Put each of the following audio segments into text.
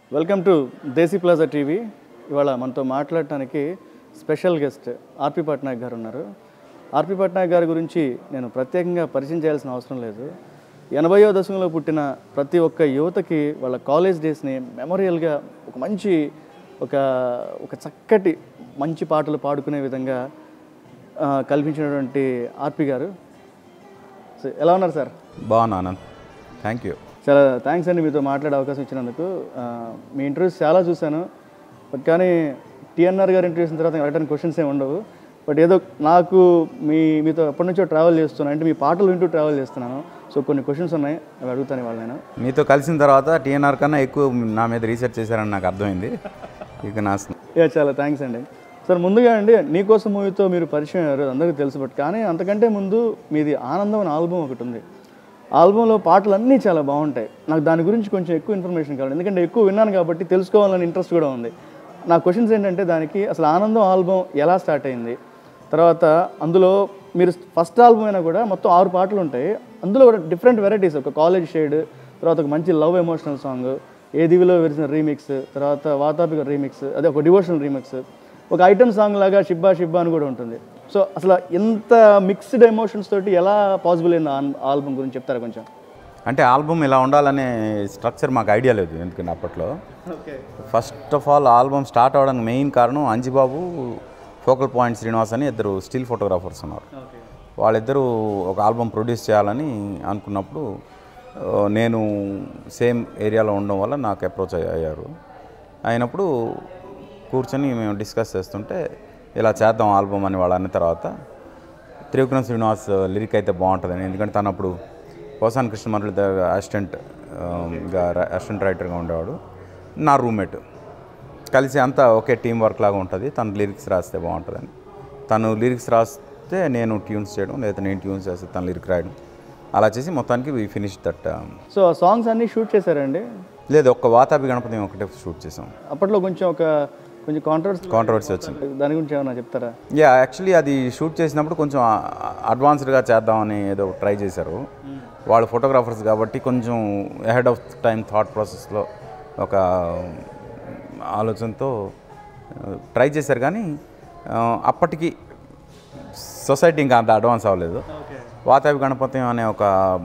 Welcome to Desi plaza TV ఇవాళ మనతో మాట్లాడటానికి స్పెషల్ గెస్ట్ ఆర్పి పట్నాయక్ గారు ఉన్నారు ఆర్పి పట్నాయక్ గారి గురించి నేను ప్రత్యేకంగా పరిచయం చేయాల్సిన అవసరం లేదు ఎనభైవ దశకంలో పుట్టిన ప్రతి ఒక్క యువతకి వాళ్ళ కాలేజ్ డేస్ని మెమోరియల్గా ఒక మంచి ఒక ఒక చక్కటి మంచి పాటలు పాడుకునే విధంగా ఆ, కల్పించినటువంటి ఆర్పి గారు సో ఎలా ఉన్నారు సార్ బాగున్నా ఆనంద్ థ్యాంక్ యూ చాలా థ్యాంక్స్ అండి మీతో మాట్లాడే అవకాశం ఇచ్చినందుకు ఆ, మీ ఇంటర్వ్యూస్ చాలా చూశాను బట్ కానీ టిఎన్ఆర్ గారు ఇంటర్వ్యూస్ తర్వాత అడగడానికి క్వశ్చన్స్ ఏమి ఉండవు బట్ ఏదో నాకు మీ మీతో ఎప్పటి నుంచో ట్రావెల్ చేస్తున్నాను అంటే మీ పాటలు వింటూ ట్రావెల్ చేస్తున్నాను సో కొన్ని క్వశ్చన్స్ ఉన్నాయి అవి అడుగుతాను ఇవాళ నేను మీతో కలిసిన తర్వాత టీఎన్ఆర్ కన్నా ఎక్కువ నా మీద రీసెర్చ్ చేశారని నాకు అర్థమైంది ఇక నా స్న- యా చాలా థ్యాంక్స్ అండి సార్ ముందుగా అండి నీకోసం మూవీతో మీరు పరిచయం అయ్యారు అందరికీ తెలుసు బట్ కానీ అంతకంటే ముందు మీది ఆనందం అనే ఆల్బమ్ ఒకటి ఉంది ఆల్బంలో పాటలు అన్నీ చాలా బాగుంటాయి నాకు దాని గురించి కొంచెం ఎక్కువ ఇన్ఫర్మేషన్ కావాలి ఎందుకంటే ఎక్కువ విన్నాను కాబట్టి తెలుసుకోవాలని ఇంట్రెస్ట్ కూడా ఉంది నా క్వశ్చన్స్ ఏంటంటే దానికి అసలు ఆనందం ఆల్బమ్ ఎలా స్టార్ట్ అయింది తర్వాత అందులో మీరు ఫస్ట్ ఆల్బమ్ అయినా కూడా మొత్తం ఆరు పాటలు ఉంటాయి అందులో కూడా డిఫరెంట్ వెరైటీస్ ఒక కాలేజ్ షేడ్ తర్వాత ఒక మంచి లవ్ ఎమోషనల్ సాంగ్ ఏ దివిలో వెరిసిన రీమిక్స్ తర్వాత వాతాపిక రీమిక్స్ అదే ఒక డివోషనల్ రీమిక్స్ ఒక ఐటమ్ సాంగ్ లాగా షిబ్బా షిబ్బా అని కూడా ఉంటుంది సో అసలు ఎంత మిక్స్డ్ ఎమోషన్స్ తోటి ఎలా పాసిబుల్ అయింది ఆల్బమ్ గురించి చెప్తారా కొంచెం అంటే ఆల్బమ్ ఇలా ఉండాలనే స్ట్రక్చర్ మాకు ఐడియా లేదు ఎందుకంటే అప్పట్లో okay first of all album start అవడానికి మెయిన్ కారణం అంజిబాబు ఫోకల్ పాయింట్ శ్రీనివాస్ అని ఇద్దరు స్టిల్ ఫోటోగ్రాఫర్స్ ఉన్నారు ఓకే వాళ్ళిద్దరూ ఒక ఆల్బమ్ ప్రొడ్యూస్ చేయాలని అనుకున్నప్పుడు ఆ, నేను సేమ్ ఏరియాలో ఉండడం వల్ల నాకు అప్రోచ్ అయ్యారు అయినప్పుడు కూర్చొని మేము డిస్కస్ చేస్తుంటే ఇలా చేద్దాం ఆల్బమ్ అని వాళ్ళు అన్న తర్వాత త్రివిక్రమ్ శ్రీనివాస్ లిరిక్ అయితే బాగుంటుందని ఎందుకంటే తను అప్పుడు పోసాన్ కృష్ణమరుడు అసిస్టెంట్ గా అసిస్టెంట్ రైటర్గా ఉండేవాడు నా రూమ్మేట్ కలిసి అంతా ఒకే టీం వర్క్ లాగా ఉంటుంది తను లిరిక్స్ రాస్తే బాగుంటుందని తను లిరిక్స్ రాస్తే నేను ట్యూన్స్ చేయడం లేదా నేను ట్యూన్స్ చేస్తే తను లిరిక్ రాయడం అలా చేసి మొత్తానికి వి ఫినిష్ దట్ సో ఆ సాంగ్స్ అన్నీ షూట్ చేశారండి లేదు ఒక్క వాతాపి గణపతి ఒకటే షూట్ చేసాం అప్పట్లో కొంచెం ఒక కొంచెం కాంట్రవర్సీ కాంట్రవర్సీ వచ్చింది దాని గురించి ఏమైనా చెప్తారా యా యాక్చువల్లీ అది షూట్ చేసినప్పుడు కొంచెం అడ్వాన్స్డ్గా చేద్దామని ఏదో ట్రై చేశారు వాళ్ళు ఫోటోగ్రాఫర్స్ కాబట్టి కొంచెం అహెడ్ ఆఫ్ టైం థాట్ ప్రాసెస్లో ఒక ఆలోచనతో ట్రై చేశారు కానీ ఆ, అప్పటికి సొసైటీ ఇంకా అంత అడ్వాన్స్ అవ్వలేదు వాతావి గణపతి అనే ఒక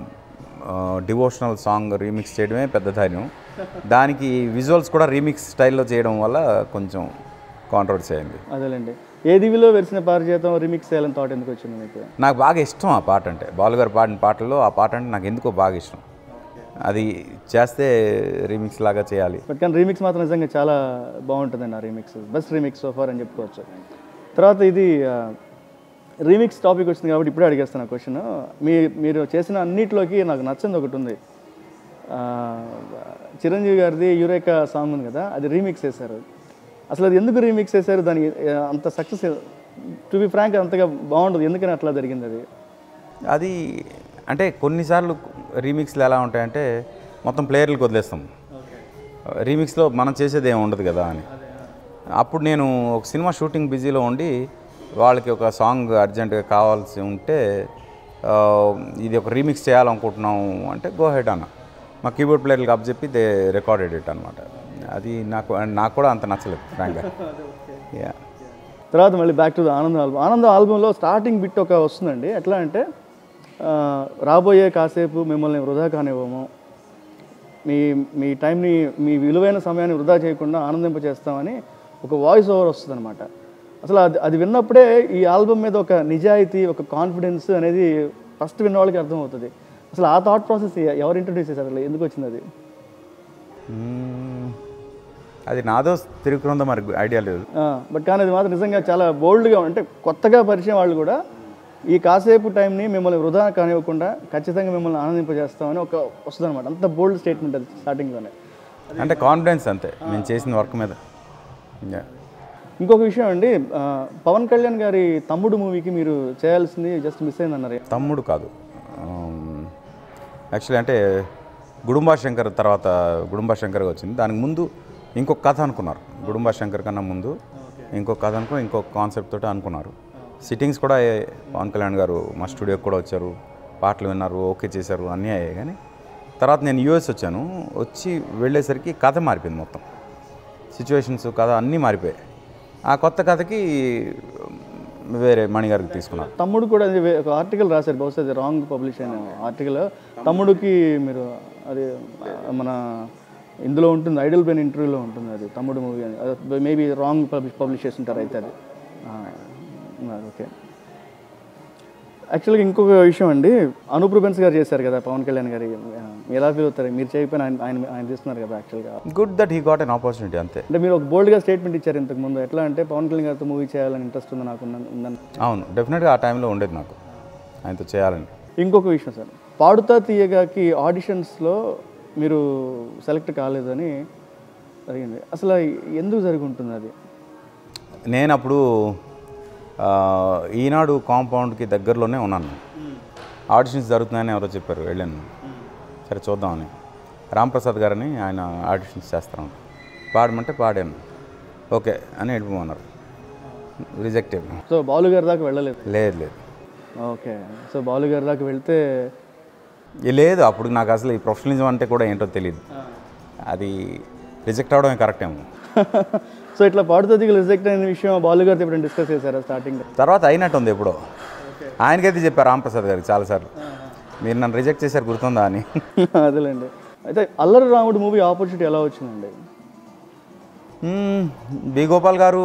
డివోషనల్ సాంగ్ రీమిక్స్ చేయడమే పెద్ద ధైర్యం దానికి విజువల్స్ కూడా రీమిక్స్ స్టైల్లో చేయడం వల్ల కొంచెం కాంట్రవర్సీ అయింది అదేలేండి ఏ దివిలో వెరిసిన పారిజాతం రిమిక్స్ చేయాలని థాట్ ఎందుకు వచ్చింది మీకు నాకు బాగా ఇష్టం ఆ పాట అంటే బాలుగారు పాడిన పాటల్లో ఆ పాట అంటే నాకు ఎందుకో బాగా ఇష్టం అది చేస్తే రీమిక్స్ లాగా చేయాలి బట్ కానీ రీమిక్స్ మాత్రం నిజంగా చాలా బాగుంటుందండి ఆ రీమిక్స్ బెస్ట్ రీమిక్స్ సోఫార్ అని చెప్పుకోవచ్చు తర్వాత ఇది రీమిక్స్ టాపిక్ వచ్చింది కాబట్టి ఇప్పుడే అడిగేస్తాను క్వశ్చన్ మీ మీరు చేసిన అన్నిట్లోకి నాకు నచ్చింది ఒకటి ఉంది ఆ, చిరంజీవి గారిది యురేకా సాంగ్ ఉంది కదా అది రీమిక్స్ చేశారు అసలు అది ఎందుకు రీమిక్స్ చేశారు దాని ఆ, అంత సక్సెస్ టు బి ఫ్రాంక్ అంతగా బాగుంటుంది ఎందుకని అట్లా జరిగింది అది అది అంటే కొన్నిసార్లు రీమిక్స్లు ఎలా ఉంటాయంటే మొత్తం ప్లేయర్లకు వదిలేస్తాం రీమిక్స్లో మనం చేసేది ఏమి ఉండదు కదా అని అప్పుడు నేను ఒక సినిమా షూటింగ్ బిజీలో ఉండి వాళ్ళకి ఒక సాంగ్ అర్జెంటుగా కావాల్సి ఉంటే ఆ, ఇది ఒక రీమిక్స్ చేయాలనుకుంటున్నాం అంటే గో హెడ్ అన్న మా కీబోర్డ్ ప్లేయర్లకు అప్ చెప్పి దే రికార్డెడ్ ఇట్ అనమాట అది నాకు నాకు కూడా అంత నచ్చలేదు ఫ్రాంక్గా యా తర్వాత మళ్ళీ back to the Anandam album Anandam ఆల్బంలో స్టార్టింగ్ బిట్ ఒక వస్తుందండి ఎట్లా అంటే ఆ, రాబోయే కాసేపు మిమ్మల్ని వృధా కానివ్వము మీ మీ టైంని మీ విలువైన సమయాన్ని వృధా చేయకుండా ఆనందింపచేస్తామని ఒక వాయిస్ ఓవర్ వస్తుంది అనమాట అసలు అది అది విన్నప్పుడే ఈ ఆల్బమ్ మీద ఒక నిజాయితీ ఒక కాన్ఫిడెన్స్ అనేది ఫస్ట్ విన్న వాళ్ళకి అర్థమవుతుంది అసలు ఆ థాట్ ప్రాసెస్ ఎవరు ఇంట్రొడ్యూస్ చేశారు అసలు ఎందుకు వచ్చింది అది మ్మ్. అది నాదో తిరుగుతుందో మరి ఐడియా లేదు బట్ కానీ అది మాత్రం నిజంగా చాలా బోల్డ్గా అంటే కొత్తగా పరిచయం వాళ్ళు కూడా ఈ కాసేపు టైంని మిమ్మల్ని వృధా కానివ్వకుండా ఖచ్చితంగా మిమ్మల్ని ఆనందింపజేస్తామని ఒక వస్తుంది అనమాట అంత బోల్డ్ స్టేట్మెంట్ అది స్టార్టింగ్లోనే అంటే కాన్ఫిడెన్స్ అంతే నేను చేసిన వర్క్ మీద Yeah. ఇంకొక విషయం అండి ఆ, పవన్ కళ్యాణ్ గారి తమ్ముడు మూవీకి మీరు చేయాల్సింది జస్ట్ మిస్ అయింది అన్నారు తమ్ముడు కాదు యాక్చువల్లీ అంటే గుడుంబా శంకర్ తర్వాత గుడుంబా శంకర్గా వచ్చింది దానికి ముందు ఇంకొక కథ అనుకున్నారు గుడుంబా శంకర్ కన్నా ముందు ఇంకొక కథ అనుకుని ఇంకొక కాన్సెప్ట్ తోటి అనుకున్నారు సిట్టింగ్స్ కూడా అయ్యాయి పవన్ కళ్యాణ్ గారు మా స్టూడియోకి కూడా వచ్చారు పాటలు విన్నారు ఓకే చేశారు అన్నీ అయ్యాయి కానీ తర్వాత నేను యూఎస్ వచ్చాను వచ్చి వెళ్ళేసరికి కథ మారిపోయింది మొత్తం సిచ్యువేషన్స్ కథ అన్నీ మారిపోయాయి ఆ కొత్త కథకి వేరే మణిగారికి తీసుకున్నారు తమ్ముడు కూడా అది వే- ఒక ఆర్టికల్ రాశారు బహుశా అది రాంగ్ పబ్లిష్ అయిన ఆర్టికల్ తమ్ముడికి మీరు అది ఆ, మన ఇందులో ఉంటుంది ఐడల్ పెన్ ఇంటర్వ్యూలో ఉంటుంది అది తమ్ముడు మూవీ అని మేబీ రాంగ్ పబ్లిష్ పబ్లిష్ చేస్తుంటారు అయితే అది ఓకే యాక్చువల్గా ఇంకొక విషయం అండి అనూప్ రూబెన్స్ గారు చేశారు కదా పవన్ కళ్యాణ్ గారి ఆ, ఎలా ఫీల్ అవుతారు మీరు చేయకపోయినా ఆయన ఆయన ఆయన తీస్తున్నారు కదా యాక్చువల్గా good that he got an opportunity అంతే అంటే మీరు ఒక బోల్డ్గా స్టేట్మెంట్ ఇచ్చారు ఇంతకు ముందు ఎట్లా అంటే పవన్ కళ్యాణ్ గారితో మూవీ చేయాలని ఇంట్రెస్ట్ ఉంది నాకు ఉందని ఉందని అవును డెఫినెట్గా ఆ టైంలో ఉండేది నాకు ఆయనతో చేయాలని ఇంకొక విషయం సార్ పాడుతా తీయగాకి ఆడిషన్స్లో మీరు సెలెక్ట్ కాలేదని జరిగింది అసలు ఎందుకు జరిగి ఉంటుంది అది నేను అప్పుడు ఆ, ఈనాడు కాంపౌండ్కి దగ్గరలోనే ఉన్నాను ఆడిషన్స్ జరుగుతున్నాయని ఎవరో చెప్పారు వెళ్ళాను సరే చూద్దామని రాంప్రసాద్ గారని ఆయన ఆడిషన్స్ చేస్తాను పాడమంటే పాడాను ఓకే అని వెళ్ళిపోమన్నారు రిజెక్ట్ అయిపోయాను సో బాలు గారి దాకా వెళ్ళలేదు లేదు లేదు ఓకే సో బాలు గారి దాకా వెళ్తే ఏ లేదు అప్పుడు నాకు అసలు ఈ ప్రొఫెషనలిజం అంటే కూడా ఏంటో తెలియదు అది రిజెక్ట్ అవడమే కరెక్ట్ ఏమో సో ఇట్లా పాడుతా తీగలు రిజెక్ట్ అయిన విషయం బాలు గారితో ఎప్పుడైనా డిస్కస్ చేశారా స్టార్టింగ్ తర్వాత అయినట్టుంది ఎప్పుడో ఆయనకైతే చెప్పారు రాంప్రసాద్ గారికి చాలాసార్లు మీరు నన్ను రిజెక్ట్ చేశారు గుర్తుందా అని అదేలేండి అయితే అల్లరి రాముడు మూవీ ఆపర్చునిటీ ఎలా వచ్చిందండి మ్మ్. బి గోపాల్ గారు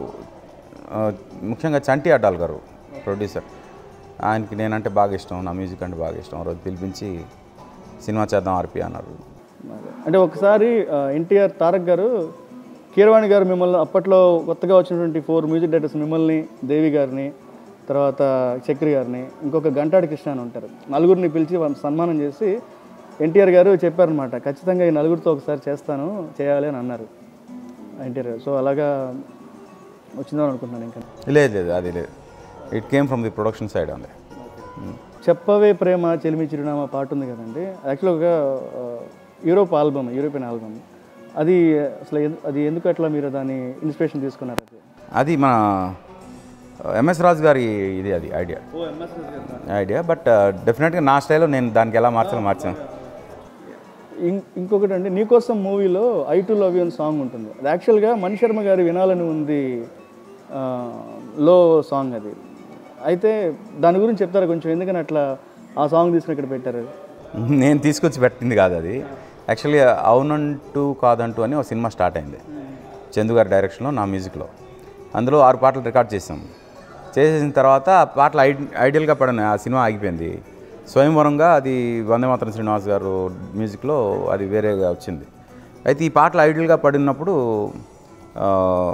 ఆ, ముఖ్యంగా చంటి అడ్డాల్ గారు ప్రొడ్యూసర్ ఆయనకి నేనంటే బాగా ఇష్టం నా మ్యూజిక్ అంటే బాగా ఇష్టం ఆ రోజు పిలిపించి సినిమా చేద్దాం ఆర్పి అన్నారు అదే. అంటే ఒకసారి ఎన్టీఆర్ తారక్ గారు కీరవాణి గారు మిమ్మల్ని అప్పట్లో కొత్తగా వచ్చినటువంటి ఫోర్ మ్యూజిక్ డైరెక్టర్స్ మిమ్మల్ని దేవి గారిని తర్వాత చక్రి గారిని ఇంకొక గంటాడి కృష్ణ అని ఉంటారు నలుగురిని పిలిచి వాళ్ళని సన్మానం చేసి ఎన్టీఆర్ గారు చెప్పారనమాట ఖచ్చితంగా ఈ నలుగురితో ఒకసారి చేస్తాను చేయాలి అని అన్నారు ఎన్టీఆర్ గారు సో అలాగా వచ్చిందని అనుకుంటున్నాను ఇంకా లేదు లేదు అది లేదు it came from the production side అండి చెప్పవే ప్రేమ చెలిమి చిరునామా పాట ఉంది కదండి యాక్చువల్గా ఆ, యూరోప్ ఆల్బమ్ యూరోపియన్ ఆల్బమ్ అది అసలు ఎందు- అది ఎందుకు అట్లా మీరు దాన్ని ఇన్స్పిరేషన్ తీసుకున్నారు అది అది మన ఎంఎస్ రాజు గారి ఇది అది ఐడియా ఐడియా బట్ డెఫినెట్గా నా స్టైల్లో నేను దానికి ఎలా మార్చాలో మార్చాను ఇం- ఇంకొకటి అండి నీకోసం మూవీలో ఐ టు లవ్ యూ అని సాంగ్ ఉంటుంది అది యాక్చువల్గా మణి శర్మ గారి వినాలని ఉంది ఆ, లో సాంగ్ అది అయితే దాని గురించి చెప్తారా కొంచెం ఎందుకని అట్లా ఆ సాంగ్ తీసుకుని ఇక్కడ పెట్టారు నేను తీసుకొచ్చి పెట్టింది కాదు అది యాక్చువల్లీ అవునంటూ కాదంటూ అని ఒక సినిమా స్టార్ట్ అయింది చందు గారి డైరెక్షన్లో నా మ్యూజిక్లో అందులో ఆరు పాటలు రికార్డ్ చేసాం చేసేసిన తర్వాత ఆ పాటలు ఐ ఐడియల్గా పడిన ఆ సినిమా ఆగిపోయింది స్వయంవరంగా అది వందే మాతరం శ్రీనివాస్ గారు మ్యూజిక్లో అది వేరేగా వచ్చింది అయితే ఈ పాటలు ఐడియల్గా పడినప్పుడు ఆ,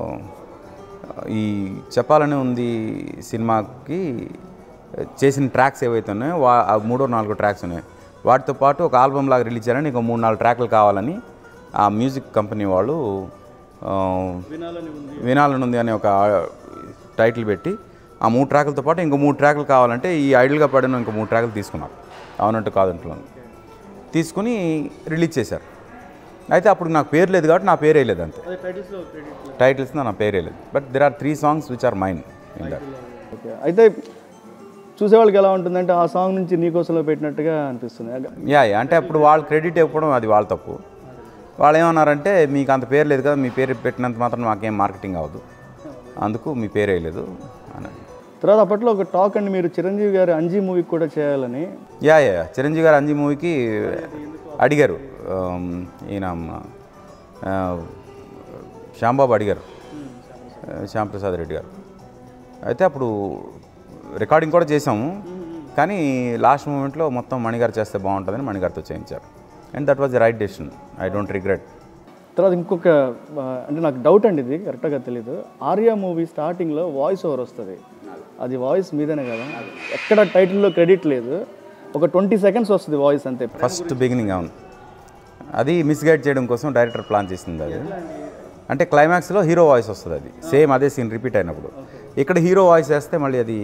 ఈ చెప్పాలని ఉంది సినిమాకి చేసిన ట్రాక్స్ ఏవైతే ఉన్నాయో వా ఆ మూడో నాలుగో ట్రాక్స్ ఉన్నాయి వాటితో పాటు ఒక ఆల్బమ్ లాగా రిలీజ్ చేయాలని ఇంకో మూడు నాలుగు ట్రాక్లు కావాలని ఆ మ్యూజిక్ కంపెనీ వాళ్ళు ఆ, వినాలని ఉంది అనే ఒక టైటిల్ పెట్టి ఆ మూడు ట్రాకులతో పాటు ఇంకో మూడు ట్రాకులు కావాలంటే ఈ ఐడియల్గా పడిన ఇంకో మూడు ట్రాకులు తీసుకున్నారు అవునంటూ కాదంట్లో తీసుకుని రిలీజ్ చేశారు అయితే అప్పుడు నాకు పేరు లేదు కాబట్టి నా పేరే లేదు అంతే టైటిల్స్ నా పేరే లేదు but there are three songs which are mine in that okay అయితే చూసేవాళ్ళకి ఎలా ఉంటుందంటే ఆ సాంగ్ నుంచి నీకోసంలో పెట్టినట్టుగా అనిపిస్తుంది యా యా అంటే అప్పుడు వాళ్ళు క్రెడిట్ ఇవ్వడం అది వాళ్ళ తప్పు వాళ్ళు ఏమన్నారంటే మీకు అంత పేరు లేదు కదా మీ పేరు పెట్టినంత మాత్రం మాకేం మార్కెటింగ్ అవ్వదు అందుకు మీ పేరు వేయలేదు అని తర్వాత అప్పట్లో ఒక టాక్ అండి మీరు చిరంజీవి గారి అంజీ మూవీకి కూడా చేయాలని యా యా యా. చిరంజీవి గారు అంజీ మూవీకి అడిగారు ఆమ్, ఈయన ఆ, శ్యాంబాబు అడిగారు ఆ, శ్యాంప్రసాద్ రెడ్డి గారు అయితే అప్పుడు రికార్డింగ్ కూడా చేసాము కానీ లాస్ట్ మూమెంట్లో మొత్తం మణిగారు చేస్తే బాగుంటుందని మణిగారితో చేయించారు and that was the right decision I don't regret తర్వాత ఇంకొక ఆ, అంటే నాకు డౌట్ అండి ఇది కరెక్ట్గా తెలీదు ఆర్యా మూవీ స్టార్టింగ్లో వాయిస్ ఓవర్ వస్తుంది అది వాయిస్ మీదనే కదా ఎక్కడ టైటిల్లో క్రెడిట్ లేదు ఒక ట్వంటీ సెకండ్స్ వస్తుంది వాయిస్ అంతే ఫస్ట్ బిగినింగ్ అవును అది మిస్గైడ్ చేయడం కోసం డైరెక్టర్ ప్లాన్ చేసింది అది అంటే క్లైమాక్స్లో హీరో వాయిస్ వస్తుంది అది సేమ్ అదే సీన్ రిపీట్ అయినప్పుడు ఇక్కడ హీరో వాయిస్ వేస్తే మళ్ళీ అది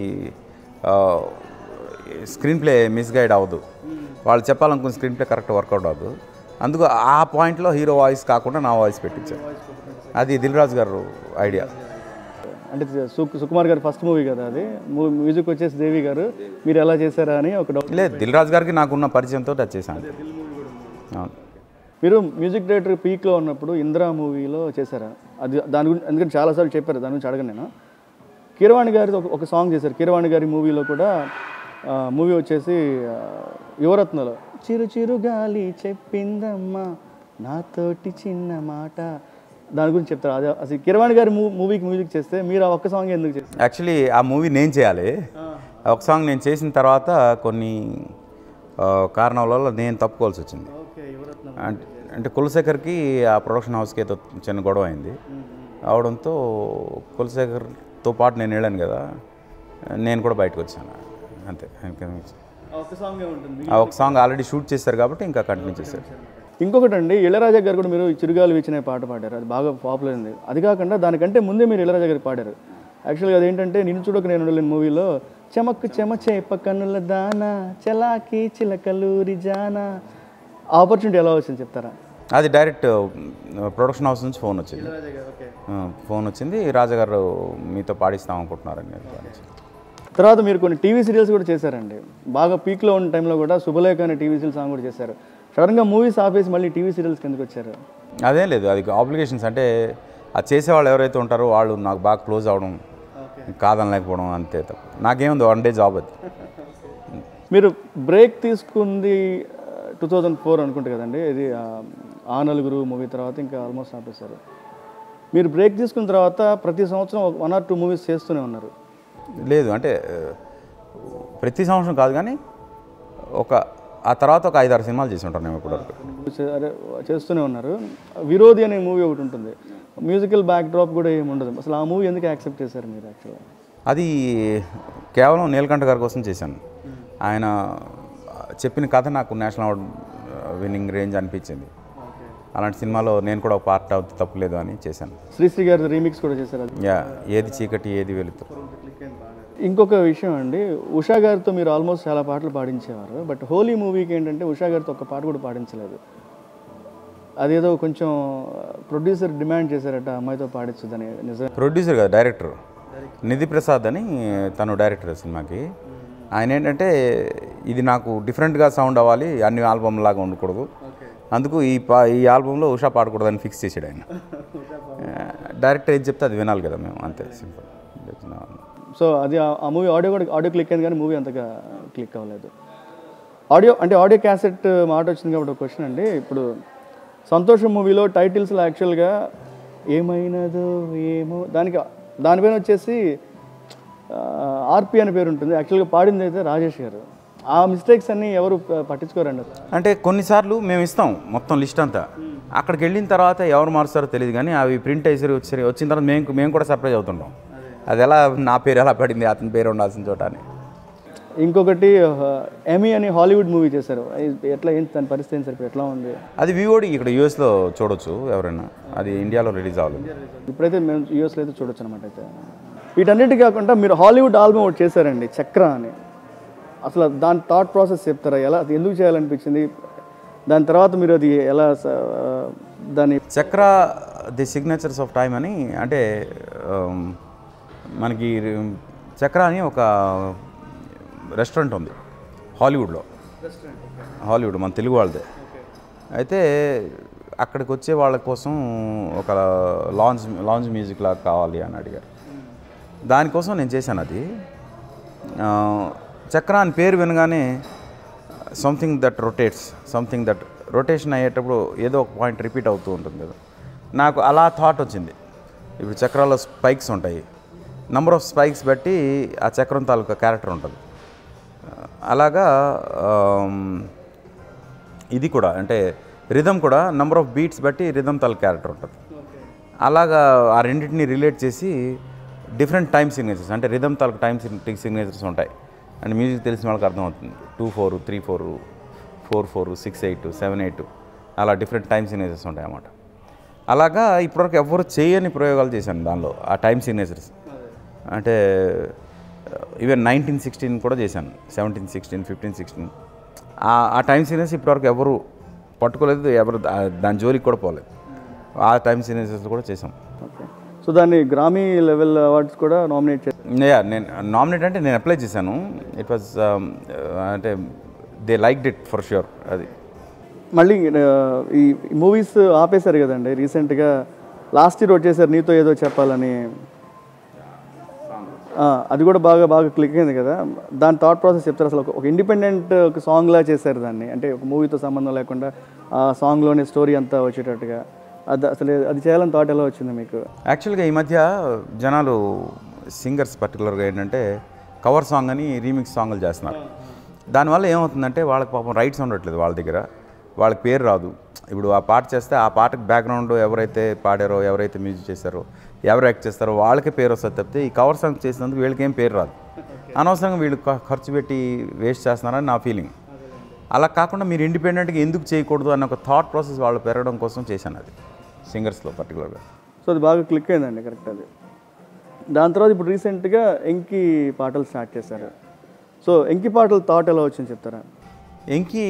స్క్రీన్ ప్లే మిస్గైడ్ అవ్వదు వాళ్ళు చెప్పాలనుకున్న స్క్రీన్ ప్లే కరెక్ట్ వర్కౌట్ అవ్వదు అందుకు ఆ పాయింట్లో హీరో వాయిస్ కాకుండా నా వాయిస్ పెట్టించారు అది దిల్ రాజు గారు ఐడియా అంటే సు- సుకుమార్ గారి ఫస్ట్ మూవీ కదా అది మూ- మ్యూజిక్ వచ్చేసి దేవి గారు మీరు ఎలా చేశారా అని ఒక డౌట్ లేదు దిల్ రాజు గారికి నాకున్న పరిచయంతో టచ్ చేశాను అవును మీరు మ్యూజిక్ డైరెక్టర్ పీక్లో ఉన్నప్పుడు ఇందిరా మూవీలో చేశారా అది దాని గురించి ఎందుకంటే చాలాసార్లు చెప్పారు దాని గురించి అడగను నేను కీరవాణి గారి ఒక ఒక సాంగ్ చేశారు కీరవాణి గారి మూవీలో కూడా మూవీ వచ్చేసి ఆ, యువరత్నలో చిరు చిరు గాలి చెప్పిందమ్మా నాతోటి చిన్న మాట దాని గురించి చెప్తారు అదే అసలు కిరవాణి గారి మూ మూవీకి మ్యూజిక్ చేస్తే మీరు ఆ ఒక్క సాంగ్ ఎందుకు చేస్తారు యాక్చువల్లీ ఆ మూవీ నేను చేయాలి ఆ ఒక సాంగ్ నేను చేసిన తర్వాత కొన్ని ఆ, కారణాల వల్ల నేను తప్పుకోవాల్సి వచ్చింది ఓకే యువరత్నం అంటే అంటే కులశేఖర్కి ఆ ప్రొడక్షన్ హౌస్కి ఏదో చిన్న గొడవ అయింది అవడంతో కులశేఖర్తో పాటు నేను వెళ్ళాను కదా నేను కూడా బయటకు వచ్చాను అంతే ఇంకేం లేదు. ఒక్క సాంగే ఉంటుంది ఆ ఒక సాంగ్ ఆల్రెడీ షూట్ చేశారు కాబట్టి ఇంకా కంటిన్యూ చేశారు ఇంకొకటి అండి ఇళరాజా గారు కూడా మీరు చిరుగాలు వీచిన పాట పాడారు అది బాగా పాపులర్ అయింది అది కాకుండా దానికంటే ముందే మీరు ఇళరాజా గారికి పాడారు యాక్చువల్గా అదేంటంటే నేను చూడక నేను ఉండలేని మూవీలో చెమక్కు చెమ చేప కన్నుల దానా చలాకి చిలకలూరి జానా ఆపర్చునిటీ ఎలా వచ్చింది చెప్తారా అది డైరెక్ట్ ప్రొడక్షన్ హౌస్ నుంచి ఫోన్ వచ్చింది ఆ, ఫోన్ వచ్చింది రాజాగారు మీతో పాడిస్తాం అనుకుంటున్నారని పాడించారు. తర్వాత మీరు కొన్ని టీవీ సీరియల్స్ కూడా చేశారండి బాగా పీక్లో ఉన్న టైంలో కూడా శుభలేఖ అనే టీవీ సీరియల్ సాంగ్ కూడా చేశారు సడన్గా మూవీస్ ఆపేసి మళ్ళీ టీవీ సీరియల్స్కి ఎందుకు వచ్చారు అదేం లేదు అది ఆబ్లిగేషన్స్ అంటే అది చేసేవాళ్ళు ఎవరైతే ఉంటారో వాళ్ళు నాకు బాగా క్లోజ్ అవడం కాదని లేకపోవడం అంతే తప్ప నాకేముంది వన్ డే జాబ్ అది మీరు బ్రేక్ తీసుకుంది టూ థౌజండ్ ఫోర్ అనుకుంటే కదండి ఇది ఆ, ఆ నలుగురు మూవీ తర్వాత ఇంకా ఆల్మోస్ట్ ఆపేశారు మీరు బ్రేక్ తీసుకున్న తర్వాత ప్రతి సంవత్సరం వన్ ఆర్ టూ మూవీస్ చేస్తూనే ఉన్నారు లేదు అంటే ఆ, ప్రతి సంవత్సరం కాదు కానీ ఒక ఆ తర్వాత ఒక ఐదారు సినిమాలు చేసి ఉంటాను నేను ఇప్పటివరకు చే- అదే చేస్తూనే ఉన్నారు విరోధి అనే మూవీ ఒకటి ఉంటుంది మ్యూజికల్ బ్యాక్ డ్రాప్ కూడా ఏమి ఉండదు అసలు ఆ మూవీ ఎందుకు యాక్సెప్ట్ చేశారు మీరు యాక్చువల్గా అది కేవలం నీలకంఠ గారి కోసం చేశాను ఆయన చెప్పిన కథ నాకు నేషనల్ అవార్డ్ విన్నింగ్ రేంజ్ అనిపించింది అలాంటి సినిమాలో నేను కూడా ఒక పార్ట్ అవుతే తప్పులేదు అని చేశాను శ్రీశ్రీ గారి రీమిక్స్ కూడా చేశారు అది యా ఏది చీకటి ఏది వెలుతు ఇంకొక విషయం అండి ఉషా గారితో మీరు ఆల్మోస్ట్ చాలా పాటలు పాడించేవారు బట్ హోలీ మూవీకి ఏంటంటే ఉషా గారితో ఒక పాట కూడా పాడించలేదు అదేదో కొంచెం ప్రొడ్యూసర్ డిమాండ్ చేశారట అమ్మాయితో పాడించదని నిజం ప్రొడ్యూసర్ కదా డైరెక్టర్ నిధి ప్రసాద్ అని తను డైరెక్టర్ సినిమాకి ఆయన ఏంటంటే ఇది నాకు డిఫరెంట్గా సౌండ్ అవ్వాలి అన్ని ఆల్బమ్ లాగా ఉండకూడదు అందుకు ఈ పా ఈ ఆల్బంలో ఉషా పాడకూడదని ఫిక్స్ చేసాడు ఆయన డైరెక్టర్ ఏది చెప్తే అది వినాలి కదా మేము అంతే సింపుల్ సో అది ఆ- ఆ మూవీ ఆడియో కూడా ఆడియో క్లిక్ అయింది కానీ మూవీ అంతగా క్లిక్ అవ్వలేదు ఆడియో అంటే ఆడియో క్యాసెట్ మాట వచ్చింది కాబట్టి ఒక క్వశ్చన్ అండి ఇప్పుడు సంతోషం మూవీలో టైటిల్స్లో యాక్చువల్గా ఏమైనదో ఏమో దానికి దానిపైన వచ్చేసి ఆర్పి అనే పేరు ఉంటుంది యాక్చువల్గా పాడింది అయితే రాజేష్ గారు ఆ మిస్టేక్స్ అన్నీ ఎవరు ప- పట్టించుకోరండి అసలు. అంటే కొన్నిసార్లు మేము ఇస్తాం మొత్తం లిస్ట్ అంతా అక్కడికి వెళ్ళిన తర్వాత ఎవరు మారుస్తారో తెలియదు కానీ అవి ప్రింట్ వేసి వచ్చి వచ్చిన తర్వాత మేము మేము కూడా సర్ప్రైజ్ అవుతుంటాం అది ఎలా నా పేరు ఎలా పడింది అతని పేరు ఉండాల్సిన చోట అని ఇంకొకటి ఎమీ అని హాలీవుడ్ మూవీ చేశారు అది ఎట్లా ఏంటి దాని పరిస్థితి ఏంటి సార్ ఎట్లా ఉంది అది వివోడి ఇక్కడ యూఎస్లో చూడొచ్చు ఎవరైనా అది ఇండియాలో రిలీజ్ అవ్వాలి ఇప్పుడైతే మేము యూఎస్లో అయితే చూడొచ్చు అనమాట అయితే వీటన్నిటి కాకుండా మీరు హాలీవుడ్ ఆల్బమ్ ఒకటి చేశారండి చక్ర అని అసలు దాని థాట్ ప్రాసెస్ చెప్తారా ఎలా అది ఎందుకు చేయాలనిపించింది దాని తర్వాత మీరు అది ఎలా స- దాని చక్ర ది సిగ్నేచర్స్ ఆఫ్ టైమ్ అని అంటే ఆమ్, మనకి చక్ర అని ఒక రెస్టారెంట్ ఉంది హాలీవుడ్లో హాలీవుడ్ మన తెలుగు వాళ్ళదే అయితే అక్కడికి వచ్చే వాళ్ళ కోసం ఒక లాంచ్ లాంచ్ మ్యూజిక్ లాగా కావాలి అని అడిగారు దానికోసం నేను చేశాను అది ఆ, చక్ర అని పేరు వినగానే something that rotates something that rotation అయ్యేటప్పుడు ఏదో ఒక పాయింట్ రిపీట్ అవుతూ ఉంటుంది కదా నాకు అలా థాట్ వచ్చింది ఇప్పుడు చక్రాల్లో స్పైక్స్ ఉంటాయి నంబర్ ఆఫ్ స్పైక్స్ బట్టి ఆ చక్రం తాలూకా క్యారెక్టర్ ఉంటుంది అలాగా ఆమ్, ఇది కూడా అంటే రిధమ్ కూడా నంబర్ ఆఫ్ బీట్స్ బట్టి రిధమ్ తాలూకా క్యారెక్టర్ ఉంటుంది అలాగా ఆ రెండింటిని రిలేట్ చేసి డిఫరెంట్ టైమ్ సిగ్నేచర్స్ అంటే రిధమ్ తాలూకు టైమ్ సిగ్నేచర్స్ ఉంటాయి అండ్ మ్యూజిక్ తెలిసిన వాళ్ళకి అర్థమవుతుంది two four three four four four six eight seven eight అలా డిఫరెంట్ టైమ్ సిగ్నేచర్స్ ఉంటాయి అన్నమాట అలాగా ఇప్పటివరకు ఎవరు చేయని ప్రయోగాలు చేశాను దానిలో ఆ టైమ్ సిగ్నేచర్స్ అంటే ఈవెన్ నైన్టీన్ సిక్స్టీన్ కూడా చేశాను సెవెంటీన్ సిక్స్టీన్ ఫిఫ్టీన్ సిక్స్టీన్ ఆ టైమ్ సిగ్నేచర్స్ ఇప్పటివరకు ఎవరు పట్టుకోలేదు ఎవరు దా- దాని జోలికి కూడా పోలేదు ఆ టైమ్ సిగ్నేచర్స్ కూడా చేసాం ఓకే సో దాన్ని గ్రామీ లెవెల్ అవార్డ్స్ కూడా నామినేట్ చేశారు యా నేను నామినేట్ అంటే నేను అప్లై చేశాను ఇట్ వాజ్ అంటే they like it for sure అది మళ్ళీ ఆ, ఈ మూవీస్ ఆపేశారు కదండి రీసెంట్గా లాస్ట్ ఇయర్ వచ్చేసారు నీతో ఏదో చెప్పాలని ఆ, అది కూడా బాగా బాగా క్లిక్ అయింది కదా దాని థాట్ ప్రాసెస్ చెప్తారు అసలు ఒక- ఒక ఇండిపెండెంట్ ఒక సాంగ్లా చేశారు దాన్ని అంటే ఒక మూవీతో సంబంధం లేకుండా ఆ సాంగ్లోనే స్టోరీ అంతా వచ్చేటట్టుగా అది అసలు అది చేయాలని థాట్ ఎలా వచ్చింది మీకు యాక్చువల్గా ఈ మధ్య జనాలు సింగర్స్ పర్టికులర్గా ఏంటంటే కవర్ సాంగ్ అని రీమిక్స్ సాంగ్లు చేస్తున్నారు దానివల్ల ఏమవుతుందంటే వాళ్ళకి పాపం రైట్స్ ఉండట్లేదు వాళ్ళ దగ్గర వాళ్ళకి పేరు రాదు ఇప్పుడు ఆ పాట చేస్తే ఆ పాటకి బ్యాక్గ్రౌండ్ ఎవరైతే పాడారో ఎవరైతే మ్యూజిక్ చేశారో ఎవరు యాక్ట్ చేస్తారో వాళ్ళకే పేరు వస్తుంది తప్పితే ఈ కవర్ సాంగ్ చేసినందుకు వీళ్ళకి ఏం పేరు రాదు అనవసరంగా వీళ్ళు ఖ- ఖర్చు పెట్టి వేస్ట్ చేస్తున్నారని నా ఫీలింగ్ అలా కాకుండా మీరు ఇండిపెండెంట్గా ఎందుకు చేయకూడదు అన్న ఒక థాట్ ప్రాసెస్ వాళ్ళు పెరగడం కోసం చేశాను అది సింగర్స్లో పర్టికులర్గా సో అది బాగా క్లిక్ అయిందండి కరెక్ట్ అది దాని తర్వాత ఇప్పుడు రీసెంట్గా ఎంకి పాటలు స్టార్ట్ చేశారు సో ఎంకి పాటలు థాట్ ఎలా వచ్చింది చెప్తారా ఎంకి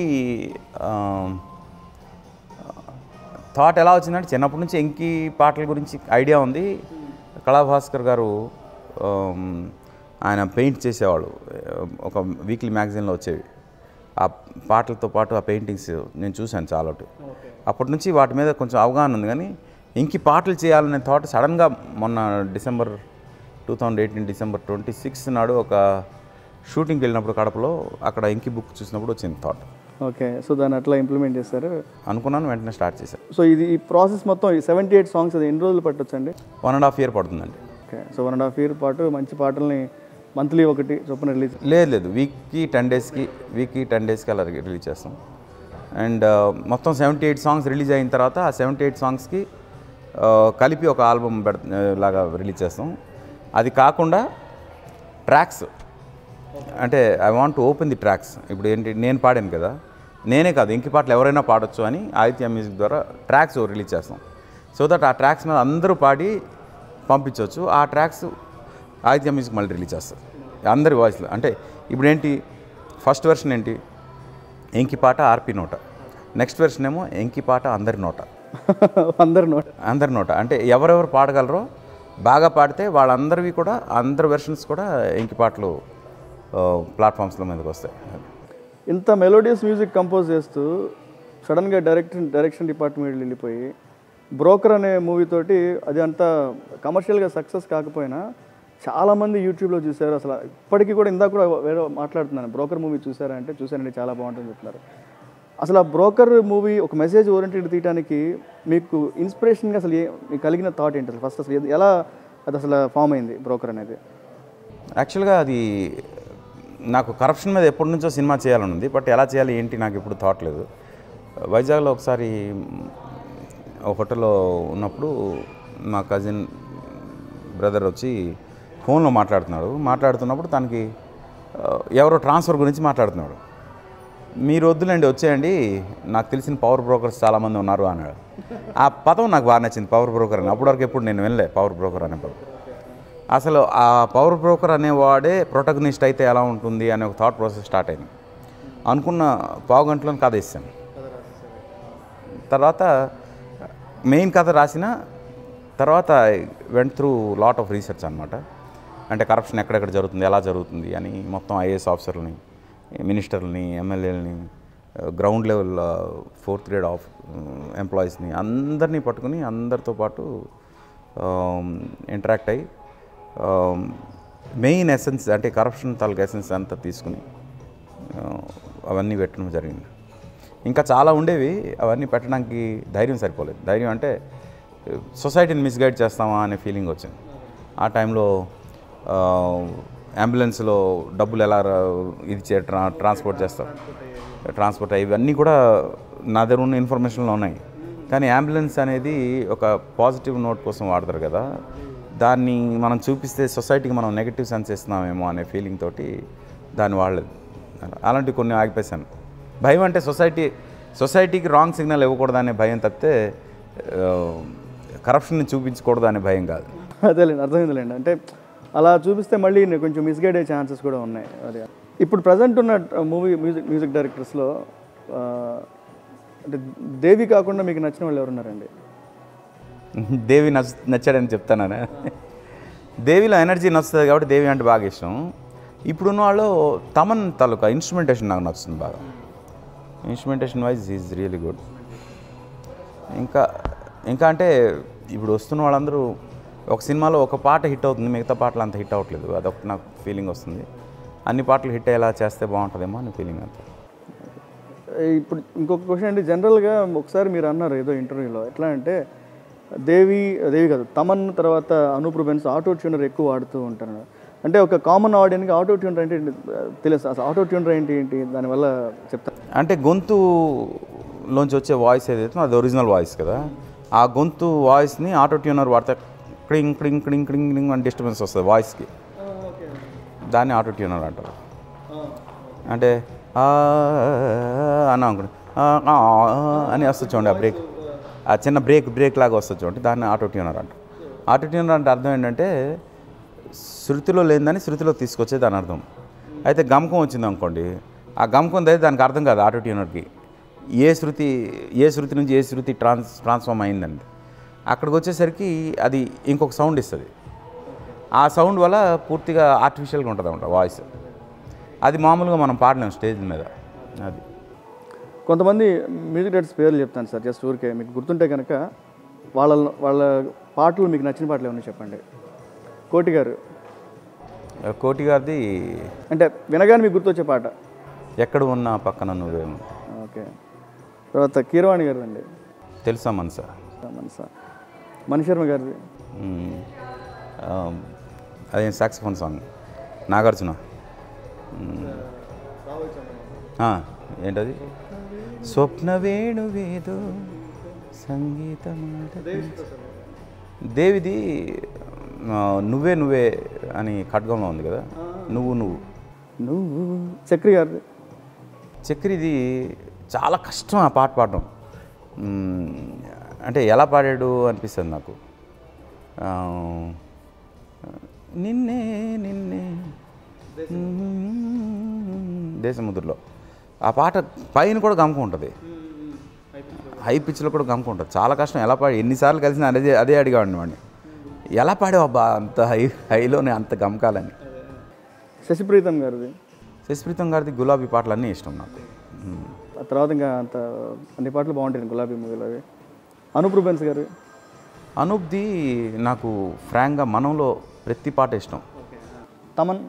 థాట్ ఎలా వచ్చిందంటే చిన్నప్పటి నుంచి ఎంకి పాటల గురించి ఐడియా ఉంది కళాభాస్కర్ గారు ఆమ్, ఆయన పెయింట్ చేసేవాళ్ళు ఒక వీక్లీ మ్యాగజైన్లో వచ్చేవి ఆ పాటలతో పాటు ఆ పెయింటింగ్స్ నేను చూశాను చాలా అప్పటి నుంచి వాటి మీద కొంచెం అవగాహన ఉంది కానీ ఇంకి పాటలు చేయాలనే థాట్ సడన్గా మొన్న December two thousand eighteen December twenty six నాడు ఒక షూటింగ్కి వెళ్ళినప్పుడు కడపలో అక్కడ ఇంకి బుక్ చూసినప్పుడు వచ్చింది థాట్ ఓకే సో దాన్ని అట్లా ఇంప్లిమెంట్ చేశారు అనుకున్నాను వెంటనే స్టార్ట్ చేశాను సో ఇది ఈ ప్రాసెస్ మొత్తం సెవెంటీ ఎయిట్ సాంగ్స్ అది ఎన్ని రోజులు పట్టొచ్చండి వన్ అండ్ హాఫ్ ఇయర్ పడుతుందండి okay so one and half year పాటు మంచి పాటల్ని మంత్లీ ఒకటి చొప్పున రిలీజ్ లేదు లేదు వీక్కి టెన్ డేస్కి వీక్కి టెన్ డేస్కి అలా రిలీజ్ చేస్తాం అండ్ మొత్తం సెవెంటీ ఎయిట్ సాంగ్స్ రిలీజ్ అయిన తర్వాత ఆ సెవెంటీ ఎయిట్ సాంగ్స్కి కలిపి ఒక ఆల్బమ్ పెడ లాగా రిలీజ్ చేస్తాం అది కాకుండా ట్రాక్స్ అంటే I want to open the tracks ఇప్పుడు ఏంటి నేను పాడాను కదా నేనే కాదు ఇంకి పాటలు ఎవరైనా పాడొచ్చు అని ఆదిత్య మ్యూజిక్ ద్వారా ట్రాక్స్ రిలీజ్ చేస్తాం సో దట్ ఆ ట్రాక్స్ మీద అందరూ పాడి పంపించవచ్చు ఆ ట్రాక్స్ ఆదిత్య మ్యూజిక్ మళ్ళీ రిలీజ్ చేస్తారు అందరి వాయిస్లో అంటే ఇప్పుడు ఏంటి ఫస్ట్ వెర్షన్ ఏంటి ఎంకి పాట ఆర్పి నోట నెక్స్ట్ వెర్షన్ ఏమో ఎంకి పాట అందరి నోట అందరు నోట్ అందరి నోట అంటే ఎవరెవరు పాడగలరో బాగా పాడితే వాళ్ళందరివి కూడా అందరి వెర్షన్స్ కూడా ఎంకి పాటలు ప్లాట్ఫామ్స్లో మీదకి వస్తాయి ఇంత మెలోడియస్ మ్యూజిక్ కంపోజ్ చేస్తూ సడన్గా డైరెక్షన్ డైరెక్షన్ డిపార్ట్మెంట్ వెళ్ళిపోయి బ్రోకర్ అనే మూవీ తోటి అది అంత కమర్షియల్గా సక్సెస్ కాకపోయినా చాలామంది యూట్యూబ్లో చూశారు అసలు ఇప్పటికీ కూడా ఇందాక కూడా వేరే మాట్లాడుతున్నాను బ్రోకర్ మూవీ చూసారా అంటే చూశానండి చాలా బాగుంటుంది చెప్తున్నారు అసలు ఆ బ్రోకర్ మూవీ ఒక మెసేజ్ ఓరియంటెడ్ తీయడానికి మీకు ఇన్స్పిరేషన్గా అసలు ఏ మీకు కలిగిన థాట్ ఏంటి అసలు ఫస్ట్ అసలు ఏది- ఎలా అది అసలు ఫామ్ అయింది బ్రోకర్ అనేది యాక్చువల్గా అది నాకు కరప్షన్ మీద ఎప్పటి నుంచో సినిమా చేయాలని ఉంది బట్ ఎలా చేయాలి ఏంటి నాకు ఇప్పుడు థాట్ లేదు వైజాగ్లో ఒకసారి ఒక హోటల్లో ఉన్నప్పుడు మా కజిన్ బ్రదర్ వచ్చి ఫోన్లో మాట్లాడుతున్నాడు మాట్లాడుతున్నప్పుడు తనకి ఆ, ఎవరో ట్రాన్స్ఫర్ గురించి మాట్లాడుతున్నాడు మీరు వద్దులేండి వచ్చేయండి నాకు తెలిసిన పవర్ బ్రోకర్స్ చాలామంది ఉన్నారు అన్నాడు ఆ పదం నాకు బాగా నచ్చింది పవర్ బ్రోకర్ అని అప్పటి వరకు ఎప్పుడు నేను వెళ్ళే పవర్ బ్రోకర్ అనే పదం అసలు ఆ పవర్ బ్రోకర్ అనేవాడే ప్రొటగనిస్ట్ అయితే ఎలా ఉంటుంది అనే ఒక థాట్ ప్రాసెస్ స్టార్ట్ అయింది అనుకున్న పావు గంటలో కథ ఇస్తాను తర్వాత మెయిన్ కథ రాసిన తర్వాత went through lot of research అనమాట అంటే కరప్షన్ ఎక్కడెక్కడ జరుగుతుంది ఎలా జరుగుతుంది అని మొత్తం ఐఏఎస్ ఆఫీసర్లని మినిస్టర్లని ఎమ్మెల్యేలని ground level fourth grade of ఎంప్లాయీస్ని అందరినీ పట్టుకుని అందరితో పాటు ఇంటరాక్ట్ అయ్యి మెయిన్ ఎసెన్స్ అంటే కరప్షన్ తాలూకు ఎసెన్స్ అంతా తీసుకుని ఆ, అవన్నీ పెట్టడం జరిగింది ఇంకా చాలా ఉండేవి అవన్నీ పెట్టడానికి ధైర్యం సరిపోలేదు ధైర్యం అంటే సొసైటీని మిస్గైడ్ చేస్తామా అనే ఫీలింగ్ వచ్చింది ఆ టైంలో ఆ, అంబులెన్స్లో డబ్బులు ఎలా రా- ఇది చే ట్రా ట్రాన్స్పోర్ట్ చేస్తారు ట్రాన్స్పోర్ట్ ఇవన్నీ కూడా నా దగ్గర ఉన్న ఇన్ఫర్మేషన్లో ఉన్నాయి కానీ అంబులెన్స్ అనేది ఒక పాజిటివ్ నోట్ కోసం వాడతారు కదా దాన్ని మనం చూపిస్తే సొసైటీకి మనం నెగిటివ్ సెన్స్ ఇస్తున్నామేమో అనే ఫీలింగ్ తోటి దాన్ని వాడలేదు అలాంటి కొన్ని ఆగిపోయాను భయం అంటే సొసైటీ సొసైటీకి రాంగ్ సిగ్నల్ ఇవ్వకూడదు అనే భయం తప్పితే కరప్షన్ని చూపించకూడదు అనే భయం కాదు అదేలేండి అర్థమైందిలేండి అంటే అలా చూపిస్తే మళ్ళీ నేను కొంచెం మిస్గైడ్ అయ్యే ఛాన్సెస్ కూడా ఉన్నాయి అది ఇప్పుడు ప్రజెంట్ ఉన్న మూవీ మ్యూజిక్ మ్యూజిక్ డైరెక్టర్స్లో ఆ, అంటే దేవి కాకుండా మీకు నచ్చిన వాళ్ళు ఎవరున్నారండి దేవి నచ్చ నచ్చాడని చెప్తాను దేవిలో ఎనర్జీ నచ్చుతుంది కాబట్టి దేవి అంటే బాగా ఇష్టం ఇప్పుడున్న వాళ్ళు తమన్ తాలూకా ఇన్స్ట్రుమెంటేషన్ నాకు నచ్చుతుంది బాగా instrumentation wise is really good ఇంకా ఇంకా అంటే ఇప్పుడు వస్తున్న వాళ్ళందరూ ఒక సినిమాలో ఒక పాట హిట్ అవుతుంది మిగతా పాటలు అంత హిట్ అవ్వట్లేదు అదొక నాకు ఫీలింగ్ వస్తుంది అన్ని పాటలు హిట్ అయ్యేలా చేస్తే బాగుంటుందేమో అని ఫీలింగ్ అంతే ఇప్పుడు ఇంకొక క్వశ్చన్ అండి జనరల్గా ఒకసారి మీరు అన్నారు ఏదో ఇంటర్వ్యూలో ఎట్లా అంటే దేవి దేవి కాదు తమన్ తర్వాత అనూప్ రూబెన్స్ ఆటో ట్యూనర్ ఎక్కువ వాడుతూ ఉంటారు అంటే ఒక కామన్ ఆడియన్కి ఆటో ట్యూనర్ అంటే ఏంటి తెలుసు అసలు ఆటో ట్యూనర్ ఏంటి ఏంటి దానివల్ల చెప్తా అంటే గొంతులోంచి వచ్చే వాయిస్ ఏదైతే అది ఒరిజినల్ వాయిస్ కదా ఆ గొంతు వాయిస్ని ఆటో ట్యూనర్ వాడితే క్రింగ్ క్రింగ్ క్రింగ్ క్రింగ్ క్రింగ్ అని డిస్టర్బెన్స్ వస్తుంది వాయిస్కి దాన్ని ఆటో ట్యూనర్ అంటారు అంటే ఆ అని అనుకోండి ఆ, ఆ, అని వస్తుంది చూడండి ఆ బ్రేక్ ఆ చిన్న బ్రేక్ బ్రేక్ లాగా వస్తుంది చూడండి దాన్ని ఆటో ట్యూనర్ అంటారు ఆటో ట్యూనర్ అంటే అర్థం ఏంటంటే శృతిలో లేనిదని శృతిలో తీసుకొచ్చే దాని అర్థం అయితే గమకం వచ్చింది అనుకోండి ఆ గమకం అయితే దానికి అర్థం కాదు ఆటో ట్యూనర్కి ఏ శృతి ఏ శృతి నుంచి ఏ శృతి ట్రాన్స్ ట్రాన్స్ఫార్మ్ అయిందండి అక్కడికి వచ్చేసరికి అది ఇంకొక సౌండ్ ఇస్తుంది ఆ సౌండ్ వల్ల పూర్తిగా ఆర్టిఫిషియల్గా ఉంటుంది అన్నమాట వాయిస్ అది మామూలుగా మనం పాడలేం స్టేజ్ మీద అది కొంతమంది మ్యూజిక్ డైరెక్టర్స్ పేర్లు చెప్తాను సార్ జస్ట్ ఊరికే మీకు గుర్తుంటే కనుక వాళ్ళ వాళ్ళ పాటలు మీకు నచ్చిన పాటలు ఏమన్నా చెప్పండి కోటి గారు కోటి గారిది అంటే వినగానే మీకు గుర్తొచ్చే పాట ఎక్కడ ఉన్నా పక్కన నువ్వేమో ఓకే తర్వాత కీరవాణి గారు అండి తెలుసా మనసా మనస మణిశర్మ గారిది మ్మ్. ఆ, అదేం సాక్సిఫోన్ సాంగ్ నాగార్జున మ్మ్. ఆ, ఏంటది స్వప్న వేణువేదో సంగీతం దేవిది ఆ, నువ్వే నువ్వే అని ఖడ్గంలో ఉంది కదా నువ్వు నువ్వు నువ్వు చక్రి గారిది చక్రిది చాలా కష్టం ఆ పాట పాడడం మ్మ్. అంటే ఎలా పాడాడు అనిపిస్తుంది నాకు ఆ, నిన్నే నిన్నే దేశముద్రలో ఆ పాట పైన కూడా గమకం ఉంటుంది హై పిచ్లో కూడా గమకం ఉంటుంది చాలా కష్టం ఎలా పాడి ఎన్నిసార్లు కలిసిన అదే అదే అడిగాడు వాడిని ఎలా పాడావు అబ్బా అంత హై హైలోనే అంత గమకాలని శశిప్రీతం గారిది శశిప్రీతం గారిది గులాబీ పాటలు అన్నీ ఇష్టం నాకు మ్మ్. ఆ తర్వాత ఇంకా అంత అన్ని పాటలు బాగుంటాయి గులాబీ మూవీలో అవి అనూప్ రూబెన్స్ గారు అనూప్ది నాకు ఫ్రాంక్గా మనంలో ప్రతి పాట ఇష్టం తమన్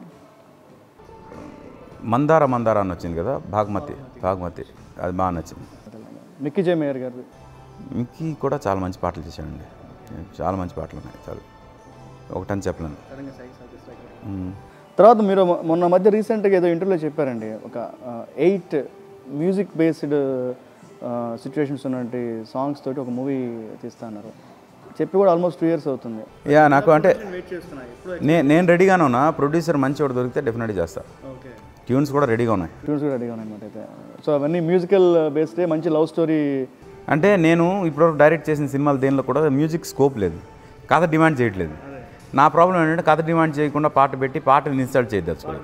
మందార మందార అని వచ్చింది కదా భాగమతి భాగమతి అది బాగా నచ్చింది మిక్కీ జే మేయర్ గారిది ఇంకీ కూడా చాలా మంచి పాటలు చేశాడండి చాలా మంచి పాటలు ఉన్నాయి చాలా ఒకటని చెప్పలేను మ్మ్. తర్వాత మీరు మొ- మొన్న మధ్య రీసెంట్గా ఏదో ఇంటర్వ్యూలో చెప్పారండి ఒక ఎయిట్ మ్యూజిక్ బేస్డ్ సిచ్యువేషన్స్ ఉన్నటువంటి సాంగ్స్ తోటి ఒక మూవీ తీస్తా అన్నారు చెప్పి కూడా ఆల్మోస్ట్ టూ ఇయర్స్ అవుతుంది యా నాకు అంటే నే నేను రెడీగానే ఉన్నా ప్రొడ్యూసర్ మంచివాడు దొరికితే డెఫినెట్గా చేస్తా ఓకే ట్యూన్స్ కూడా రెడీగా ఉన్నాయి ట్యూన్స్ కూడా రెడీగా ఉన్నాయన్నమాట అయితే సో అవన్నీ మ్యూజికల్ బేస్డే మంచి లవ్ స్టోరీ అంటే నేను ఇప్పటివరకు డైరెక్ట్ చేసిన సినిమాలు దేనిలో కూడా మ్యూజిక్ స్కోప్ లేదు కథ డిమాండ్ చేయట్లేదు నా ప్రాబ్లం ఏంటంటే కథ డిమాండ్ చేయకుండా పాట పెట్టి పాటని ఇన్స్టాల్ చేయదలుచుకోలేదు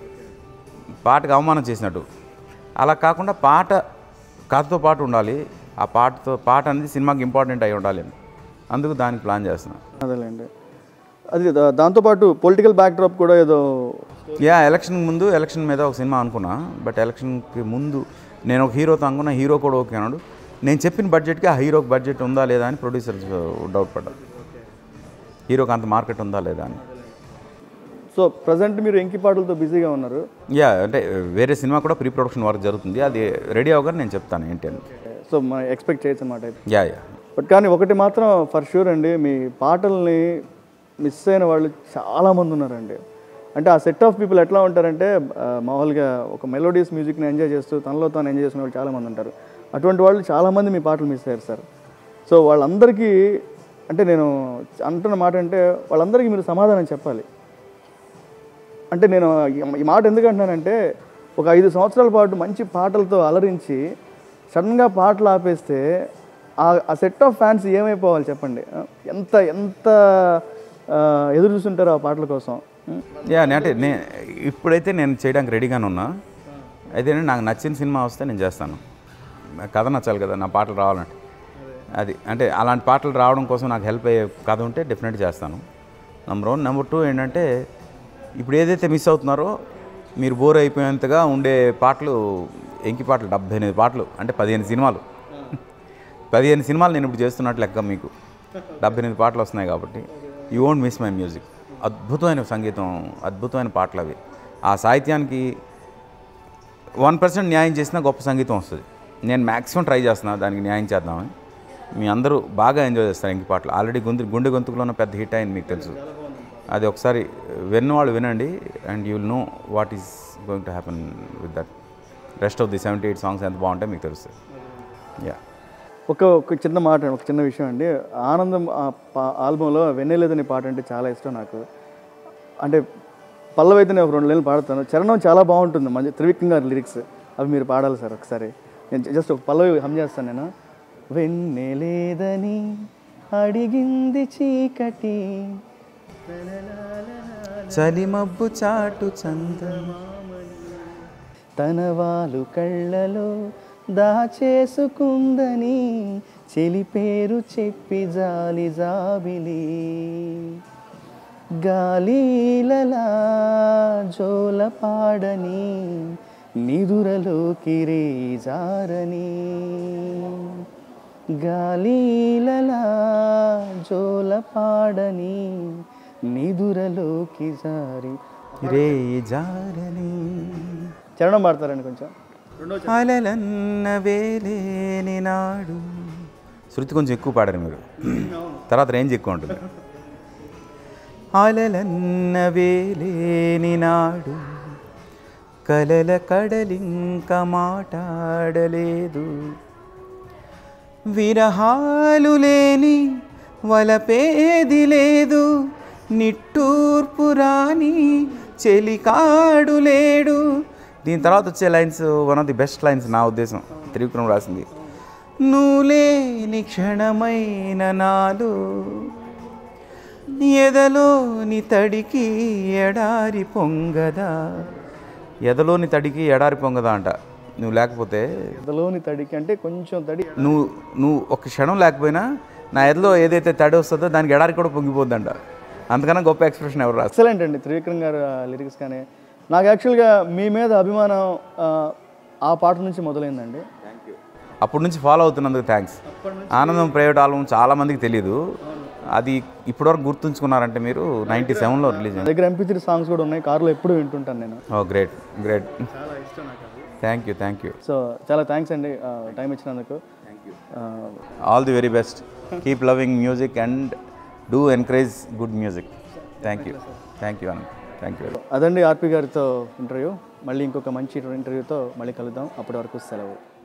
పాటకు అవమానం చేసినట్టు అలా కాకుండా పాట కథతో పాటు ఉండాలి ఆ పాటతో పాట అనేది సినిమాకి ఇంపార్టెంట్ అయి ఉండాలి అని అందుకు దానికి ప్లాన్ చేస్తున్నాను అదేలేండి అది దా- దాంతోపాటు పొలిటికల్ బ్యాక్డ్రాప్ కూడా ఏదో యా ఎలక్షన్ ముందు ఎలక్షన్ మీద ఒక సినిమా అనుకున్నా బట్ ఎలక్షన్కి ముందు నేను ఒక హీరోతో అనుకున్నా హీరో కూడా ఓకే అన్నాడు నేను చెప్పిన బడ్జెట్కి ఆ హీరోకి బడ్జెట్ ఉందా లేదా అని ప్రొడ్యూసర్ డౌట్ పడ్డా హీరోకి అంత మార్కెట్ ఉందా లేదా అని సో ప్రజెంట్ మీరు ఎంకి పాటలతో బిజీగా ఉన్నారు యా అంటే వేరే సినిమా కూడా ప్రీ ప్రొడక్షన్ వర్క్ జరుగుతుంది అది రెడీ అవ్వగానే నేను చెప్తాను ఏంటి అని సో మనం ఎక్స్పెక్ట్ చేయొచ్చు అన్నమాట అయితే యా యా బట్ కానీ ఒకటి మాత్రం ఫర్ షూర్ అండి మీ పాటల్ని మిస్ అయిన వాళ్ళు చాలామంది ఉన్నారండి అంటే ఆ సెట్ ఆఫ్ పీపుల్ ఎట్లా ఉంటారంటే ఆ, మామూలుగా ఒక మెలోడియస్ మ్యూజిక్ని ఎంజాయ్ చేస్తూ తనలో తాను ఎంజాయ్ చేసిన వాళ్ళు చాలామంది ఉంటారు అటువంటి వాళ్ళు చాలామంది మీ పాటలు మిస్ అయ్యారు సార్ సో వాళ్ళందరికీ అంటే నేను అంటున్న మాట అంటే వాళ్ళందరికీ మీరు సమాధానం చెప్పాలి అంటే నేను ఈ- ఈ మాట ఎందుకు అంటున్నానంటే ఒక ఐదు సంవత్సరాల పాటు మంచి పాటలతో అలరించి సడన్గా పాటలు ఆపేస్తే ఆ ఆ సెట్ ఆఫ్ ఫ్యాన్స్ ఏమైపోవాలి చెప్పండి ఆ, ఎంత ఎంత ఆ, ఎదురు చూస్తుంటారు ఆ పాటల కోసం ఉం? యా నే- అంటే నే ఇప్పుడైతే నేను చేయడానికి రెడీగానే ఉన్నా అయితే నాకు నచ్చిన సినిమా వస్తే నేను చేస్తాను నాకు కథ నచ్చాలి కదా నా పాటలు రావాలంటే అది అంటే అలాంటి పాటలు రావడం కోసం నాకు హెల్ప్ అయ్యే కథ ఉంటే డెఫినెట్ చేస్తాను నెంబర్ వన్ నెంబర్ టూ ఏంటంటే ఇప్పుడు ఏదైతే మిస్ అవుతున్నారో మీరు బోర్ అయిపోయేంతగా ఉండే పాటలు ఎంకి పాటలు డెబ్బై ఎనిమిది పాటలు అంటే పదిహేను సినిమాలు పదిహేను సినిమాలు నేను ఇప్పుడు చేస్తున్నట్లు లెక్క మీకు డెబ్బై ఎనిమిది పాటలు వస్తున్నాయి కాబట్టి you won't miss my music అద్భుతమైన సంగీతం అద్భుతమైన పాటలు అవి ఆ సాహిత్యానికి వన్ పర్సెంట్ న్యాయం చేసినా గొప్ప సంగీతం వస్తుంది నేను మ్యాక్సిమం ట్రై చేస్తున్నా దానికి న్యాయం చేద్దామని మీ అందరూ బాగా ఎంజాయ్ చేస్తారు ఇంక పాటలు ఆల్రెడీ గొంతు గుండె గొంతుకులో ఉన్న పెద్ద హిట్ అయింది మీకు తెలుసు అది ఒకసారి విన్నవాళ్ళు వినండి and you will know what is going to happen with that rest of the seventy eight songs ఎంత బాగుంటాయి మీకు తెలుస్తుంది యా ఒక ఒక చిన్న మాట ఒక చిన్న విషయం అండి ఆనందం ఆ పా- ఆల్బంలో వెన్నెలేదని పాట అంటే చాలా ఇష్టం నాకు అంటే పల్లవి అయితే నేను ఒక రెండు నెలలు పాడతాను చరణం చాలా బాగుంటుంది మంచి త్రివిక్రమ్ గారి లిరిక్స్ అవి మీరు పాడాలి సార్ ఒకసారి నేను జస్ట్ ఒక పల్లవి హమ్ చేస్తాను నేను వెన్నెలేదని అడిగింది చీకటి చలిమబ్బు చాటు చందమ తన వాళ్ళు కళ్ళలో దాచేసుకుందని చెలి పేరు చెప్పి జాలి జాబిలి గాలిలలా జోల పాడని నిదురలోకి రే జారని గాలిలలా జోల పాడని నిదురలోకి జారి రే జారని చరణం పాడతారండి కొంచెం అలలన్న వేలేని నాడు శృతి కొంచెం ఎక్కువ పాడారు మీరు తర్వాత రేంజ్ ఎక్కువ ఉంటుంది అలలన్న వేలేని నాడు కలల కడలింక మాటాడలేదు విరహాలు లేని వలపేది లేదు నిట్టూర్పు రాని చెలికాడు లేడు దీని తర్వాత వచ్చే lines one of the best lines నా ఉద్దేశం త్రివిక్రమ్ రాసింది నువ్వులేని క్షణమైన నాలో ఎదలోని తడికి ఎడారి పొంగదా ఎదలోని తడికి ఎడారి పొంగదా అంట నువ్వు లేకపోతే ఎదలోని తడికి అంటే కొంచెం తడి నువ్వు నువ్వు ఒక క్షణం లేకపోయినా నా ఎదలో ఏదైతే తడి వస్తుందో దానికి ఎడారి కూడా పొంగిపోద్దంట అంతకన్నా గొప్ప ఎక్స్ప్రెషన్ ఎవరు రాస్తారు ఎక్సలెంట్ అండి త్రివిక్రమ్ గారు లిరిక్స్ కానీ నాకు యాక్చువల్గా మీ మీద అభిమానం ఆ, ఆ పాట నుంచి మొదలైందండి అప్పటి నుంచి ఫాలో అవుతున్నందుకు థ్యాంక్స్ ఆనందం ప్రైవేట్ ఆల్బమ్ చాలా మందికి తెలియదు అది ఇప్పటివరకు గుర్తుంచుకున్నారంటే మీరు నైంటీ సెవెన్లో రిలీజ్ నా అయింది దగ్గర ఎంపీ త్రీ సాంగ్స్ కూడా ఉన్నాయి కార్లో ఎప్పుడు వింటుంటాను నేను ఓ గ్రేట్ గ్రేట్ చాలా ఇష్టం నాకు thank you thank you so చాలా థ్యాంక్స్ అండి టైం ఇచ్చినందుకు ఆ, all the very best keep loving music and do encourage good music thank you thank you అన్న థ్యాంక్ యూ అదండి ఆర్పి గారితో ఇంటర్వ్యూ మళ్ళీ ఇంకొక మంచి ఇంటర్వ్యూతో మళ్ళీ కలుద్దాం అప్పటి వరకు సెలవు